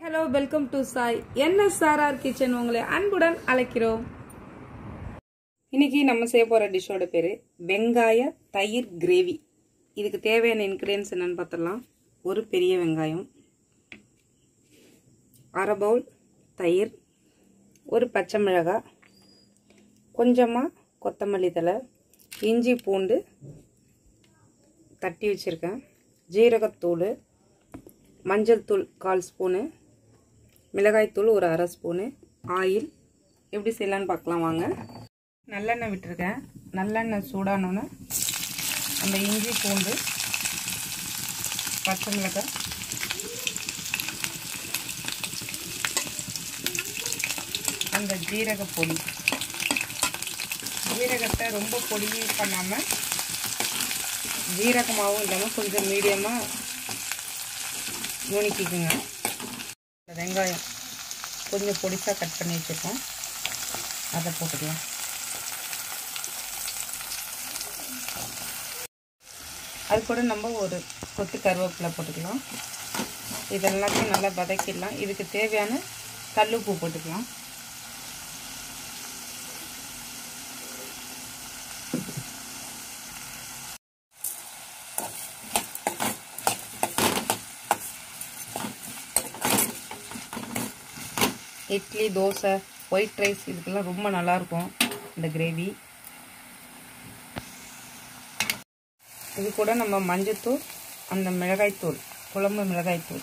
hello welcome to Sai NSRR kitchen உங்களை அன்புடன் அழைக்கிறோம் இன்னைக்கு நம்ம செய்ய போகிற டிஷ்ஷோட பேர் வெங்காய தயிர் கிரேவி இதுக்கு தேவையான இன்க்ரீடியன்ஸ் என்னன்னு பார்த்துடலாம் ஒரு பெரிய வெங்காயம் அரை பவுல் தயிர் ஒரு பச்சை மிளகாய் கொஞ்சமாக கொத்தமல்லி தழை இஞ்சி பூண்டு தட்டி வச்சுருக்கேன் ஜீரகத்தூள் மஞ்சள் தூள் கால் ஸ்பூனு மிளகாய்த்தூள் ஒரு அரை ஸ்பூனு ஆயில் எப்படி செய்யலான்னு பார்க்கலாம் வாங்க நல்லெண்ணெய் விட்டுருக்கேன் நல்லெண்ணெய் சூடானோன்னு அந்த இஞ்சி பூண்டு பச்சை மிளகாய் அந்த ஜீரக பொடி ஜீரகத்தை ரொம்ப பொடி பண்ணாமல் ஜீரகமாகவும் இல்லாமல் கொஞ்சம் மீடியமாக நுணுக்கிக்குங்க வெங்காயம் கொஞ்சம் பொடிசாக கட் பண்ணி வச்சுருக்கோம் அதை போட்டுக்கலாம் அது கூட நம்ம ஒரு கொத்து கருவேப்பிலை போட்டுக்கலாம் இதெல்லாத்தையும் நல்லா வதக்கிடலாம் இதுக்கு தேவையான கல்லுப்பு போட்டுக்கலாம் இட்லி தோசை ஒயிட் ரைஸ் இதுக்கெல்லாம் ரொம்ப நல்லாயிருக்கும் இந்த கிரேவி இது கூட நம்ம மஞ்சத்தூள் அந்த மிளகாய்த்தூள் குழம்பு மிளகாய்த்தூள்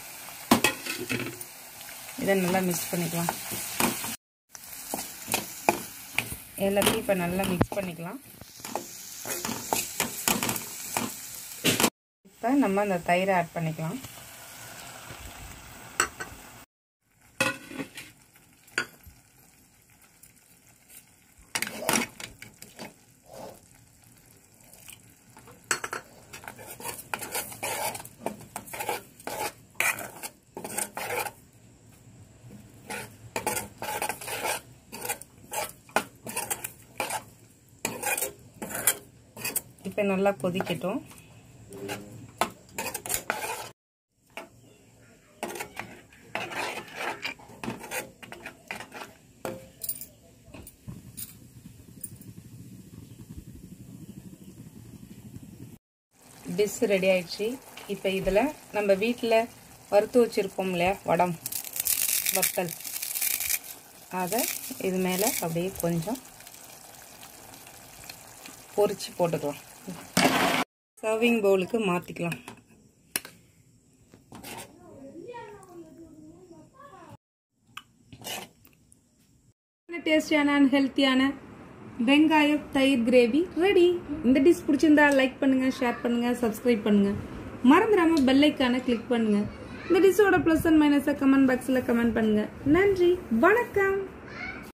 இதை நல்லா மிக்ஸ் பண்ணிக்கலாம் எல்லாத்தையும் இப்போ நல்லா மிக்ஸ் பண்ணிக்கலாம் இப்போ நம்ம அந்த தயிரை ஆட் பண்ணிக்கலாம் இப்போ நல்லா கொதிக்கட்டும் டிஷ் ரெடி ஆயிடுச்சு இப்போ இதில் நம்ம வீட்டில் வறுத்து வச்சுருப்போம் இல்லையா வடம் வத்தல் அதை இது மேலே அப்படியே கொஞ்சம் பொரிச்சு போட்டுக்கலாம் சர்விங் பவுலுக்கு மாற்றிக்கலாம் டேஸ்டியான அண்ட் ஹெல்த்தியான வெங்காயம் தயிர் கிரேவி ரெடி இந்த டிஷ் பிடிச்சிருந்தா லைக் பண்ணுங்க ஷேர் பண்ணுங்க சப்ஸ்கிரைப் பண்ணுங்க மறந்துடாம பெல்லைக்கான கிளிக் பண்ணுங்க இந்த டிஷ்ஷோட ப்ளஸ் அண்ட் மைனஸை கமெண்ட் பாக்ஸில் கமெண்ட் பண்ணுங்க நன்றி வணக்கம்